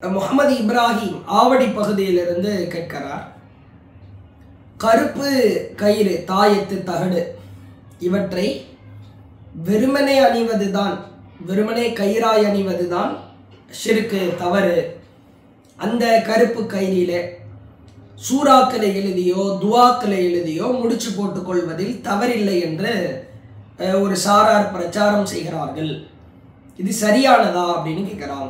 முகமது இப்ராஹிம் ஆவடி பகுதியிலிருந்து கேட்கிறார் கருப்பு கயிறு தாயத்து தகடு இவற்றை வெறுமனே அணிவதுதான் வெறுமனே கயிறாய் அணிவதுதான் ஷிருக்கு தவறு அந்த கருப்பு கயிறிலே சூறாக்களை எழுதியோ துவாக்களை எழுதியோ முடிச்சு போட்டுக்கொள்வதில் தவறில்லை என்று அஹ், ஒரு சாரார் பிரச்சாரம் செய்கிறார்கள் இது சரியானதா அப்படின்னு கேட்குறாங்க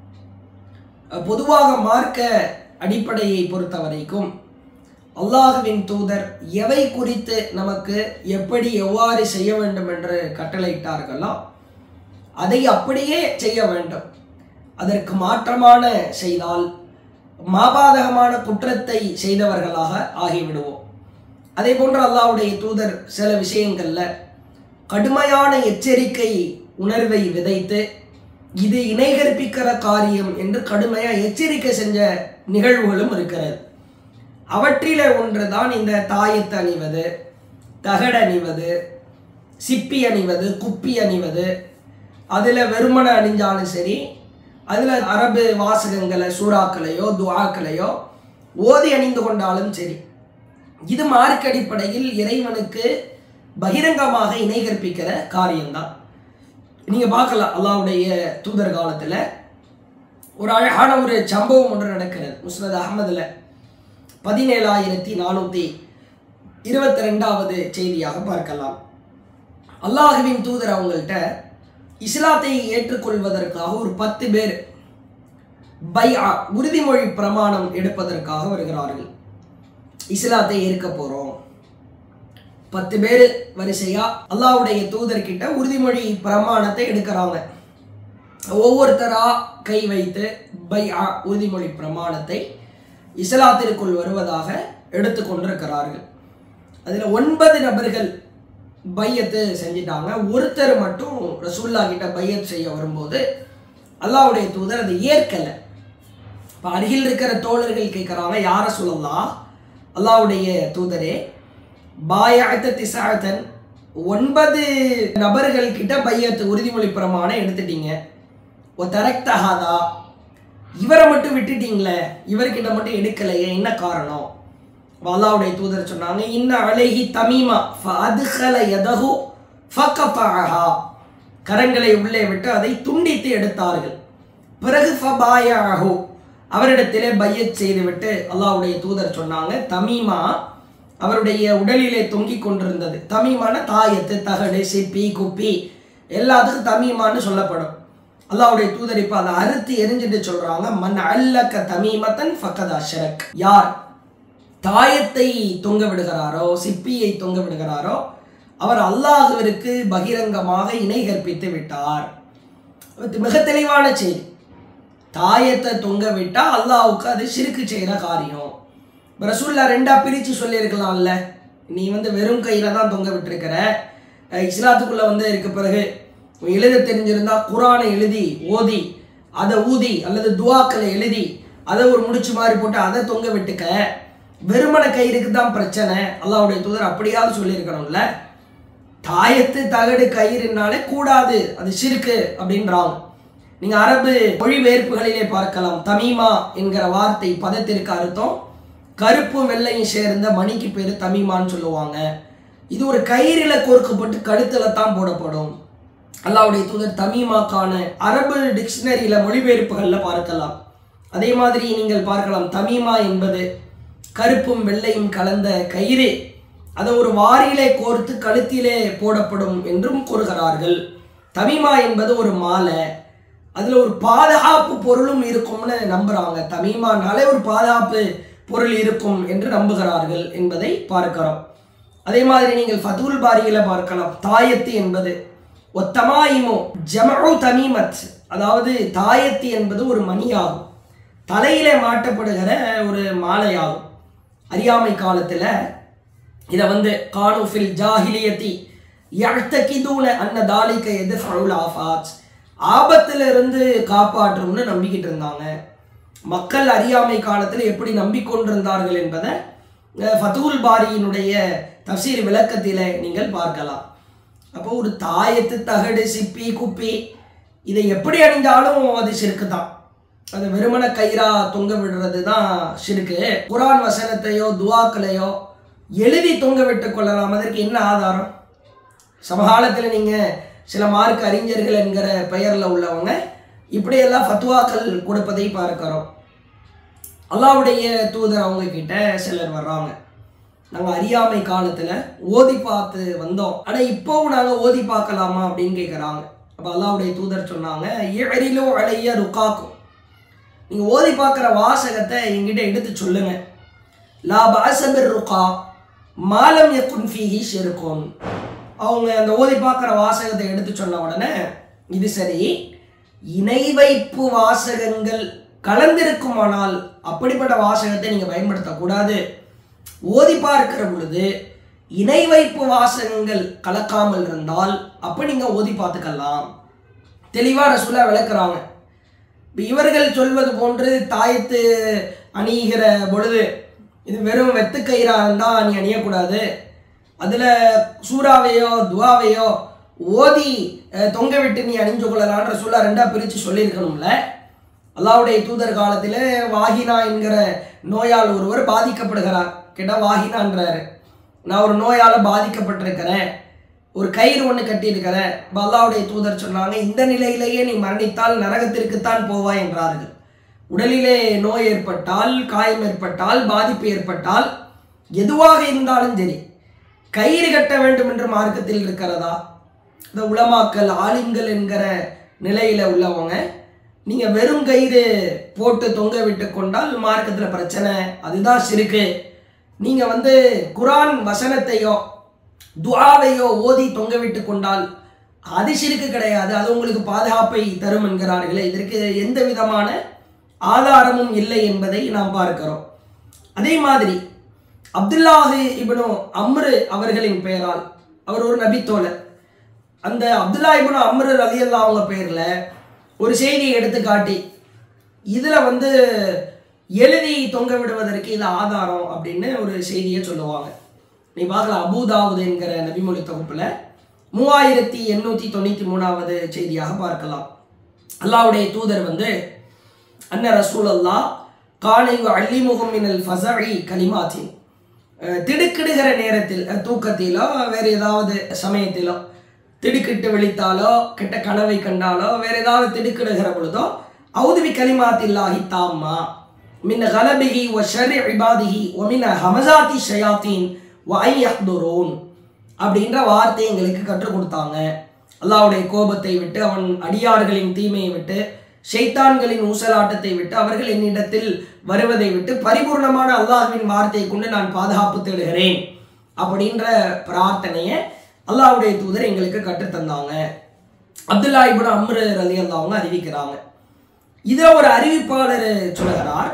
அஹ், பொதுவாக மார்க்க அடிப்படையை பொறுத்த வரைக்கும் அல்லாஹுவின் தூதர் எவை குறித்து நமக்கு எப்படி எவ்வாறு செய்ய வேண்டும் என்று கட்டளையிட்டார்களோ அதை அப்படியே செய்ய வேண்டும் அதற்கு மாற்றமான செய்தால் மாபாதகமான குற்றத்தை செய்தவர்களாக ஆகிவிடுவோம் அதே போன்று அல்லாஹ்வுடைய தூதர் சில விஷயங்கள்ல கடுமையான எச்சரிக்கை உணர்வை விதைத்து இது இணை கற்பிக்கிற காரியம் என்று கடுமையா எச்சரிக்கை செஞ்ச நிகழ்வுகளும் இருக்கிறது அவற்றிலே ஒன்றுதான் இந்த தாயத்து அணிவது தகடு அணிவது சிப்பி அணிவது குப்பி அணிவது அதில் வெறுமனை அணிஞ்சாலும் சரி அதில் அரபு வாசகங்களை சூறாக்களையோ துவாக்களையோ ஓதி அணிந்து கொண்டாலும் சரி இது மார்க்க அடிப்படையில் இறைவனுக்கு பகிரங்கமாக இணை கற்பிக்கிற காரியம்தான் நீங்கள் பார்க்கலாம் அல்லாவுடைய தூதர் காலத்தில் ஒரு அழகான ஒரு சம்பவம் ஒன்று நடக்கிறது முஸ்னத் அகமதுல பதினேழாயிரத்தி நானூற்றி இருபத்தி ரெண்டாவது செய்தியாக பார்க்கலாம் அல்லாஹுவின் தூதர் அவங்கள்ட்ட இஸ்லாத்தை ஏற்றுக்கொள்வதற்காக ஒரு பத்து பேர் பைஆ உறுதிமொழி பிரமாணம் எடுப்பதற்காக வருகிறார்கள் இஸ்லாத்தை ஏற்க போகிறோம் பத்து பேர் வரிசையா அல்லாஹ்வுடைய தூதர்கிட்ட உறுதிமொழி பிரமாணத்தை எடுக்கிறாங்க ஒவ்வொருத்தரா கை வைத்து பைஆ உறுதிமொழி பிரமாணத்தை இஸ்லாத்திற்குள் வருவதாக எடுத்துக்கொண்டிருக்கிறார்கள் அதில் ஒன்பது நபர்கள் பையத்து செஞ்சிட்டாங்க ஒருத்தர் மட்டும் ரசூல்லா கிட்ட பையத் செய்ய வரும்போது அல்லாஹ்வுடைய தூதர் அதை ஏற்கலை இப்போ அருகில் இருக்கிற தோழர்கள் கேட்குறாங்க யாரை சொல்லலாம் அல்லாஹ்வுடைய தூதரே பாயாத்த திசாத்தன் ஒன்பது நபர்கள் கிட்ட பையத்து உறுதிமொழி பிரமாணம் எடுத்துட்டீங்க ஓ தரக்தஹாதா இவரை மட்டும் விட்டுட்டீங்களே இவர்கிட்ட மட்டும் எடுக்கலையே என்ன காரணம் அல்லாவுடைய தூதர் சொன்னாங்க இன்ன அலைஹி தமீமா ஃபஅத்கல யதஹு ஃபகஃபஅஹா கரங்களை உள்ளே விட்டு அதை துண்டித்து எடுத்தார்கள் பிறகு ஃபபாயஹு அவரிடத்திலே பையத் செய்துவிட்டு அல்லாஹ்வுடைய தூதர் சொன்னாங்க தமீமா அவருடைய உடலிலே தொங்கிக் கொண்டிருந்தது தமீமான தாயத்து தகடு சிப்பி குப்பி எல்லாத்துக்கும் தமீமான்னு சொல்லப்படும் அல்லாஹ்வுடைய தூதர் இப்போ அதை அறுத்து எரிஞ்சிட்டு சொல்றாங்க மன் அல்லக்க தமீமத்தன் ஃபக்கத் அஷரக் யார் தாயத்தை தொங்க விடுகிறாரோ சிப்பியை தொங்க விடுகிறாரோ அவர் அல்லாஹுவிற்கு பகிரங்கமாக இணை கற்பித்து விட்டார் இது மிக தெளிவான செய்தி தாயத்தை தொங்க விட்டா அல்லாஹ்வுக்கு அது சிறுக்கு செய்கிற காரியம் இப்ப ரசூல்லா ரெண்டா பிரித்து சொல்லியிருக்கலாம்ல நீ வந்து வெறும் கையில தான் தொங்க விட்டுருக்கிற அஹ் இஸ்லாத்துக்குள்ள வந்து இருக்க பிறகு உன் எழுத தெரிஞ்சிருந்தா குரானை எழுதி ஓதி அதை ஊதி அல்லது துவாக்களை எழுதி அதை ஒரு முடிச்சு மாதிரி போட்டு அதை தொங்க விட்டுக்க வெறுமன கயிறுக்கு தான் பிரச்சனை அல்லாஹ்வுடைய தூதர் அப்படியாவது சொல்லியிருக்கணும்ல தாயத்து தகடு கயிறுனாலே கூடாது அது சிறுக்கு அப்படின்றாங்க நீங்க அரபு மொழிபெயர்ப்புகளிலே பார்க்கலாம் தமீமா என்கிற வார்த்தை பதத்திற்கு அர்த்தம் கருப்பும் வெள்ளையும் சேர்ந்த மணிக்கு பேர் தமீமான்னு சொல்லுவாங்க இது ஒரு கயிறில கோர்க்கப்பட்டு கழுத்துல தான் போடப்படும் அல்லாவுடைய தூதர் தமீமாக்கான அரபு டிக்ஷனரியில மொழிபெயர்ப்புகள்ல பார்க்கலாம் அதே மாதிரி நீங்கள் பார்க்கலாம் தமீமா என்பது கருப்பும் வெள்ளையும் கலந்த கயிறு அதை ஒரு வாரியிலே கோர்த்து கழுத்திலே போடப்படும் என்றும் கூறுகிறார்கள் தமீமா என்பது ஒரு மாலை அதில் ஒரு பாதுகாப்பு பொருளும் இருக்கும்னு நம்புறாங்க தமீமானாலே ஒரு பாதுகாப்பு பொருள் இருக்கும் என்று நம்புகிறார்கள் என்பதை பார்க்கிறோம் அதே மாதிரி நீங்கள் ஃபதுல் பாரியில பார்க்கலாம் தாயத்து என்பது ஒத்தமாயிமோ ஜமஉ தமீமத் அதாவது தாயத்து என்பது ஒரு மணியாகும் தலையிலே மாட்டப்படுகிற ஒரு மாலையாகும் அறியாமை காலத்தில் இதை வந்து கானுஃபில் ஜாஹிலியத்தி யழ்த்தகிதூன அன்ன தாலிக்க எது ஃபவுல் ஆஃபாத் ஆபத்திலிருந்து காப்பாற்றும்னு நம்பிக்கிட்டு இருந்தாங்க மக்கள் அறியாமை காலத்தில் எப்படி நம்பிக்கொண்டிருந்தார்கள் என்பதை அஹ், ஃபதூல் பாரியினுடைய தஃசீர் விளக்கத்தில் நீங்கள் பார்க்கலாம் அப்போ ஒரு தாயத்து தகடு சிப்பி குப்பி இதை எப்படி அணிந்தாலும் அது சிறுக்கு தான் அது வெறுமன கயிறா தொங்க விடுறது தான் ஷிருக்கு குரான் வசனத்தையோ துவாக்களையோ எழுதி தொங்க விட்டு கொள்ளலாம் அதற்கு என்ன ஆதாரம் சமகாலத்தில் நீங்கள் சில மார்க் அறிஞர்கள் என்கிற பெயரில் உள்ளவங்க இப்படியெல்லாம் ஃபத்வாக்கள் கொடுப்பதை பார்க்கிறோம் அல்லாவுடைய தூதர் அவங்க கிட்ட சிலர் வர்றாங்க நாங்கள் அறியாமை காலத்தில் ஓதி பார்த்து வந்தோம் ஆனால் இப்போவும் நாங்கள் ஓதி பார்க்கலாமா அப்படின்னு கேட்குறாங்க அப்போ அல்லாவுடைய தூதர் சொன்னாங்க எழிலோ அழைய ருக்காக்கும் நீங்கள் ஓதி பார்க்குற வாசகத்தை என்கிட்ட எடுத்து சொல்லுங்க லா பாசபிர் ருக்கா மாலம் யக்குன் ஃபீஹி ஷிருக்கும் அவங்க அந்த ஓதி பார்க்குற வாசகத்தை எடுத்து சொன்ன உடனே இது சரி இணை வைப்பு வாசகங்கள் கலந்திருக்குமானால் அப்படிப்பட்ட வாசகத்தை நீங்கள் பயன்படுத்தக்கூடாது ஓதி பார்க்கிற பொழுது இணை வைப்பு வாசகங்கள் கலக்காமல் இருந்தால் அப்போ நீங்கள் ஓதி பார்த்துக்கலாம் தெளிவாக ரசூலா விளக்குறாங்க இப்ப இவர்கள் சொல்வது போன்று தாயத்து அணிகிற பொழுது இது வெறும் வெத்துக்கயிறா இருந்தால் நீ அணியக்கூடாது அதில் சூறாவையோ துவாவையோ ஓதி அஹ், தொங்க விட்டு நீ அணிஞ்சு கொள்ளலான்ற சொல்ல ரெண்டாக பிரித்து சொல்லியிருக்கணும்ல அல்லாவுடைய தூதர் காலத்தில் வாகினா என்கிற நோயால் ஒருவர் பாதிக்கப்படுகிறார் கேட்டால் வாகினான்றாரு நான் ஒரு நோயால் பாதிக்கப்பட்டிருக்கிறேன் ஒரு கயிறு ஒன்று கட்டியிருக்கிறேன் அப்ப அல்லாஹ்வுடைய தூதர் சொன்னாங்க இந்த நிலையிலேயே நீ மரணித்தால் நரகத்திற்குத்தான் போவாய் என்றார்கள் உடலிலே நோய் ஏற்பட்டால் காயம் ஏற்பட்டால் பாதிப்பு ஏற்பட்டால் எதுவாக இருந்தாலும் சரி கயிறு கட்ட வேண்டும் என்று மார்க்கத்தில் இருக்கிறதா இந்த உலமாக்கல் ஆலிம்கள் என்கிற நிலையில் உள்ளவங்க நீங்கள் வெறும் கயிறு போட்டு தொங்க விட்டு கொண்டால் மார்க்கத்தில் பிரச்சனை அதுதான் சிறுக்கு நீங்கள் வந்து குரான் வசனத்தையோ துஆவையோ ஓதி தொங்க விட்டு கொண்டால் அது சிறுக்கு கிடையாது அது உங்களுக்கு பாதுகாப்பை தரும் என்கிறார்களே இதற்கு எந்த விதமான ஆதாரமும் இல்லை என்பதை நாம் பார்க்கிறோம் அதே மாதிரி அப்துல்லாஹி இப்னு அம்ரு அவர்களின் பெயரால் அவர் ஒரு நபித்தோழர் அந்த அப்துல்லா இப்னு அம்ரு ரலியல்லா அவங்க பேரில் ஒரு செய்தியை எடுத்து காட்டி இதில் வந்து எழுதி தொங்க விடுவதற்கு இது ஆதாரம் அப்படின்னு ஒரு செய்தியை சொல்லுவாங்க நீ பார்க்கலாம் அபூதாவுது என்கிற நபிமொழி தொகுப்பில் மூவாயிரத்தி எண்ணூற்றி தொண்ணூற்றி மூணாவது செய்தியாக பார்க்கலாம் அல்லாவுடைய தூதர் வந்து அன்ன ரசூல் அல்லா காலை அள்ளிமுகம் மினல் ஃபசஇ கலிமாத்தின் அஹ், திடுக்கிடுகிற நேரத்தில் அஹ், தூக்கத்திலோ வேறு ஏதாவது சமயத்திலோ திடுக்கிட்டு விழித்தாலோ கெட்ட கனவை கண்டாலோ வேற ஏதாவது திடுக்கிடுகிற பொழுதோ அவுதுபி கலிமாத்தில்லாஹி தாம்மா மின் கலபிஹி வ ஷர்ரி இபாதிஹி வ மின் ஹமசாத்தி ஷயாத்தீன் வ ஐ யஹ்துரூன் அப்படின்ற வார்த்தையை எங்களுக்கு கற்றுக் கொடுத்தாங்க அல்லாஹ்வுடைய கோபத்தை விட்டு அவன் அடியார்களின் தீமையை விட்டு ஷைத்தான்களின் ஊசலாட்டத்தை விட்டு அவர்கள் என்னிடத்தில் வருவதை விட்டு பரிபூர்ணமான அல்லாஹ்வின் வார்த்தையை கொண்டு நான் பாதுகாப்பு தேடுகிறேன் அப்படின்ற பிரார்த்தனையை அல்லாஹ்வுடைய தூதர் எங்களுக்கு கற்றுத்தந்தாங்க அப்துல்லா இப்னு அம்ரு ரலி அவங்க அறிவிக்கிறாங்க இதில் ஒரு அறிவிப்பாளர் சொல்லுகிறார்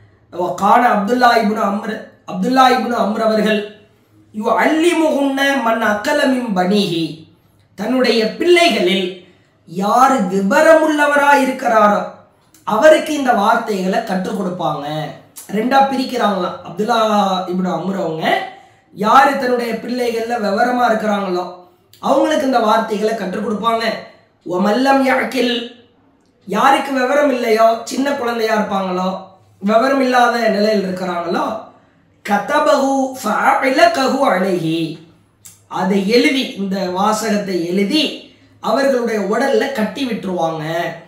காண அப்துல்லா இப்னு அம்ரு அப்துல்லா இப்னு அம்ர் அவர்கள் யு அல்லிமுகுன்ன மன் அக்கலமின் பணிகி தன்னுடைய பிள்ளைகளில் யார் விபரமுள்ளவரா இருக்கிறாரோ அவருக்கு இந்த வார்த்தைகளை கற்றுக் கொடுப்பாங்க ரெண்டா பிரிக்கிறாங்களாம் அப்துல்லா இப்னு அம்ர் அவங்க யார் தன்னுடைய பிள்ளைகள்ல விவரமா இருக்கிறாங்களோ அவங்களுக்கு இந்த வார்த்தைகளை கற்றுக் கொடுப்பாங்க ஒமல்லம் யாக்கில் யாருக்கு விவரம் இல்லையோ சின்ன குழந்தையா இருப்பாங்களோ விவரம் இல்லாத நிலையில் இருக்கிறாங்களோ கதபகு ஃபஅலகஹு அலைஹி அதை எழுதி இந்த வாசகத்தை எழுதி அவர்களுடைய உடல்ல கட்டி விட்டுருவாங்க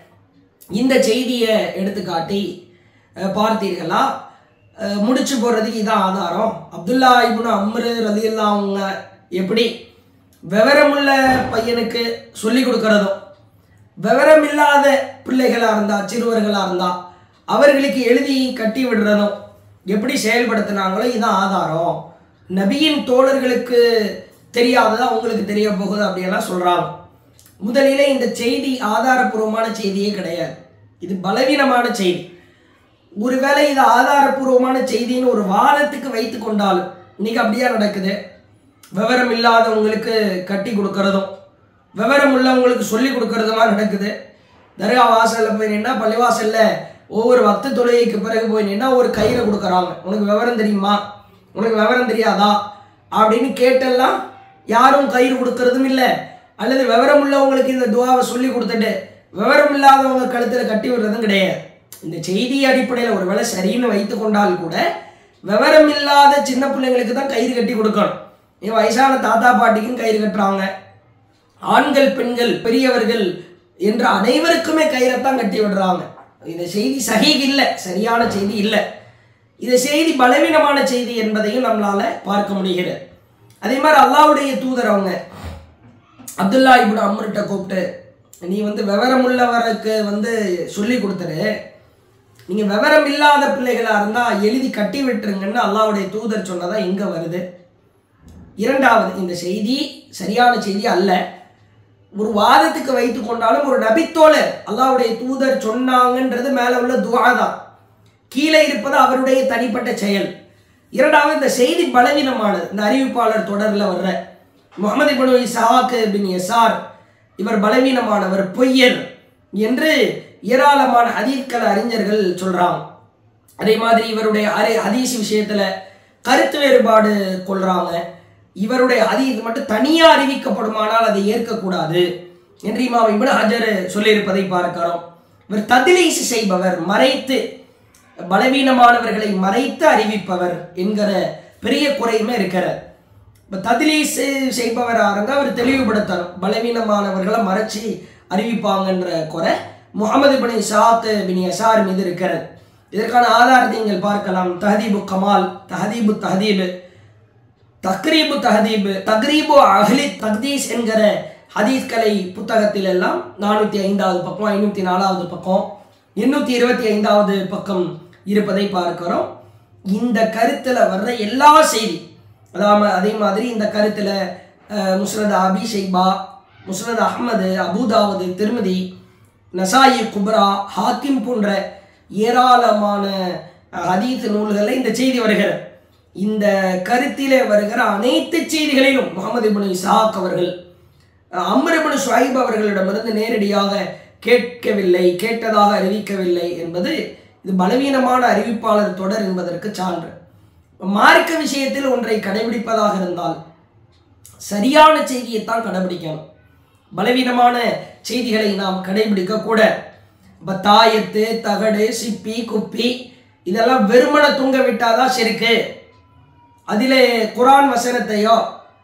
இந்த செய்தியை எடுத்துக்காட்டி அஹ், பார்த்தீர்களா அஹ், முடிச்சு போடுறதுக்கு இதான் ஆதாரம் அப்துல்லா இப்னு அம்ரு ரலியல்லா அவங்க எப்படி விவரமுள்ள பையனுக்கு சொல்லி கொடுக்கறதும் விவரம் இல்லாத பிள்ளைகளா இருந்தா சிறுவர்களா இருந்தா அவர்களுக்கு எழுதி கட்டி விடுறதும் எப்படி செயல்படுத்தினாங்களோ இதான் ஆதாரம் நபியின் தோழர்களுக்கு தெரியாததா உங்களுக்கு தெரிய போகுது அப்படியெல்லாம் சொல்றாங்க முதலிலே இந்த செய்தி ஆதாரபூர்வமான செய்தியே கிடையாது இது பலவீனமான செய்தி ஒருவேளை இது ஆதாரபூர்வமான செய்தின்னு ஒரு வாதத்துக்கு வைத்து கொண்டாலும் இன்னைக்கு அப்படியா நடக்குது விவரம் இல்லாதவங்களுக்கு கட்டி கொடுக்கறதும் விவரம் உள்ளவங்களுக்கு சொல்லி கொடுக்கறதுமா நடக்குது தர்கா வாசல்ல போய் நின்னா பள்ளிவாசல்ல ஒவ்வொரு வக்த தொழுகைக்கு பிறகு போய் நின்னா ஒரு கயிறை கொடுக்குறாங்க உனக்கு விவரம் தெரியுமா உனக்கு விவரம் தெரியாதா அப்படின்னு கேட்டெல்லாம் யாரும் கயிறு கொடுக்கறதும் இல்லை அல்லது விவரம் உள்ளவங்களுக்கு இந்த துவாவை சொல்லி கொடுத்துட்டு விவரம் இல்லாதவங்க கழுத்தில் கட்டி விடுறதும் கிடையாது இந்த செய்தி அடிப்படையில் ஒருவேளை சரின்னு வைத்து கொண்டால் கூட விவரம் இல்லாத சின்ன பிள்ளைங்களுக்கு தான் கயிறு கட்டி கொடுக்கணும் ஏன் வயசான தாத்தா பாட்டிக்கும் கயிறு கட்டுறாங்க ஆண்கள் பெண்கள் பெரியவர்கள் என்று அனைவருக்குமே கயிறைத்தான் கட்டி விடுறாங்க இந்த செய்தி சஹீஹ் இல்லை சரியான செய்தி இல்லை இந்த செய்தி பலவீனமான செய்தி என்பதையும் நம்மளால பார்க்க முடிகிறது அதே மாதிரி அல்லாஹ்வுடைய தூதர் அவங்க அப்துல்லா இப்னு அம்ருட்ட கூப்பிட்டு நீ வந்து விவரம் உள்ளவருக்கு வந்து சொல்லி கொடுத்துரு நீங்கள் விவரம் இல்லாத பிள்ளைகளாக இருந்தால் எழுதி கட்டி விட்டுருங்கன்னு அல்லாஹ்வுடைய தூதர் சொன்னதா எங்கே வருது இரண்டாவது இந்த செய்தி சரியான செய்தி அல்ல ஒரு வாதத்துக்கு வைத்து கொண்டாலும் ஒரு நபித்தோழர் அல்லாஹ்வுடைய தூதர் சொன்னாங்கன்றது மேலே உள்ள துவா தான் கீழே இருப்பது அவருடைய தனிப்பட்ட செயல் இரண்டாவது இந்த செய்தி பலவீனமானது இந்த அறிவிப்பாளர் தொடரில் வர்ற முகமது இப்னு இசாக் பின் எசார் இவர் பலவீனமானவர் பொய்யர் என்று ஏராளமான ஹதீத்கள் அறிஞர்கள் சொல்றாங்க அதே மாதிரி இவருடைய அரை ஹதீஸ் விஷயத்துல கருத்து வேறுபாடு கொள்றாங்க இவருடைய ஹதீஸ் மட்டும் தனியா அறிவிக்கப்படுமானால் அதை ஏற்கக்கூடாது என்று இமாம் இப்னு ஹஜர் சொல்லியிருப்பதை பார்க்கிறோம் இவர் ததிலீஸ் செய்பவர் மறைத்து பலவீனமானவர்களை மறைத்து அறிவிப்பவர் என்கிற பெரிய குறையுமே இருக்கிறார் இப்போ ததிலீஸ் செய்பவராக இருந்தால் அவர் தெளிவுபடுத்தணும் பலவீனமானவர்களை மறைச்சி அறிவிப்பாங்கன்ற குறை முகமது பின் இசாத் பின் யசார் மீது இருக்கிறது இதற்கான ஆதாரத்தை நீங்கள் பார்க்கலாம் தஹதீபு கமால் தஹதீபு தஹதீபு தக்ரீபு தஹதீபு தக்ரீபு அஹ்லி தக்தீஸ் என்கிற ஹதீஸ் கலை புத்தகத்தில் எல்லாம் நானூற்றி ஐந்தாவது பக்கம் ஐநூற்றி நாலாவது பக்கம் எண்ணூற்றி இருபத்தி ஐந்தாவது பக்கம் இருப்பதை பார்க்கிறோம் இந்த கருத்தில் வர்ற எல்லா செய்தி அதாவது அதே மாதிரி இந்த கருத்தில் முஸ்ரத் அபி ஷைபா முஸ்ரத் அஹ்மது அபுதாவுது திருமதி நசாயி குப்ரா ஹாக்கிம் போன்ற ஏராளமான ஹதீத் நூல்களில் இந்த செய்தி வருகிறது இந்த கருத்திலே வருகிற அனைத்து செய்திகளிலும் முகமது இப்னு இசாக் அவர்கள் அம்ர் இப்னு ஷுஐப் அவர்களிடமிருந்து நேரடியாக கேட்கவில்லை கேட்டதாக அறிவிக்கவில்லை என்பது இது பலவீனமான அறிவிப்பாளர் தொடர் என்பதற்கு சான்று மார்க்க விஷயத்தில் ஒன்றை கடைபிடிப்பதாக இருந்தால் சரியான செய்தியைத்தான் கடைபிடிக்கணும் பலவீனமான செய்திகளை நாம் கடைபிடிக்க கூட இப்போ தாயத்து தகடு சிப்பி குப்பி இதெல்லாம் வெறுமனை தூங்க விட்டாதான் சிறுக்கு அதிலே குரான் வசனத்தையோ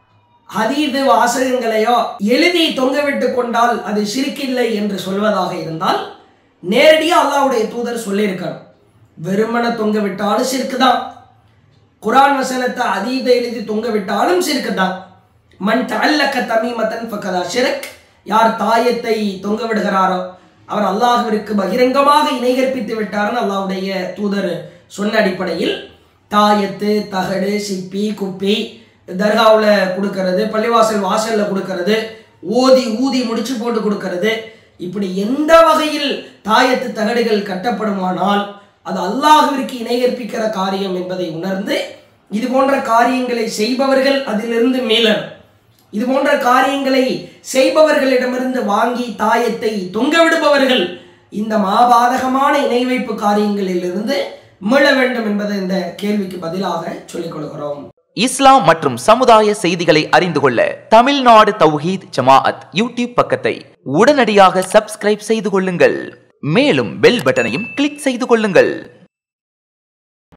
ஹதீது வாசகங்களையோ எழுதி தொங்கவிட்டு கொண்டால் அது சிரிக்கில்லை என்று சொல்வதாக இருந்தால் நேரடியாக அல்லாவுடைய தூதர் சொல்லியிருக்கணும் வெறுமனை தொங்க விட்டாலும் சிறுக்கு தான் குரான் வசனத்தை அதீத எழுதி தொங்க விட்டாலும் சிறுக்கு தான் மண் தல்லக்க தமிமத்தன் ஃபக்கதா ஷிரக் யார் தாயத்தை தொங்க விடுகிறாரோ அவர் அல்லாஹ்விற்கு பகிரங்கமாக இணை கற்பித்து விட்டார்னு அல்லாஹ்வுடைய தூதர் சொன்ன அடிப்படையில் தாயத்து தகடு சிப்பி குப்பி தர்காவில் கொடுக்கறது பள்ளிவாசல் வாசலில் கொடுக்கறது ஓதி ஊதி முடிச்சு போட்டு கொடுக்கறது இப்படி எந்த வகையில் தாயத்து தகடுகள் கட்டப்படுமானால் அது அல்லாஹ்விற்கு இணை கற்பிக்கிற காரியம் என்பதை உணர்ந்து இது போன்ற காரியங்களை செய்பவர்கள் அதிலிருந்து மீளணும் இது போன்ற காரியங்களை செய்பவர்களிடமிருந்து வாங்கி தாயத்தை தொங்க விடுபவர்கள் இந்த மாபாதகமான இணை வைப்பு காரியங்களிலிருந்து மீள வேண்டும் என்பதை இந்த கேள்விக்கு பதிலாக சொல்லிக் கொள்கிறோம் இஸ்லாம் மற்றும் சமுதாய செய்திகளை அறிந்து கொள்ள தமிழ்நாடு தௌஹீத் ஜமாஅத் யூடியூப் பக்கத்தை உடனடியாக சப்ஸ்கிரைப் செய்து கொள்ளுங்கள் மேலும் பெல் பட்டனையும் கிளிக் செய்து கொள்ளுங்கள்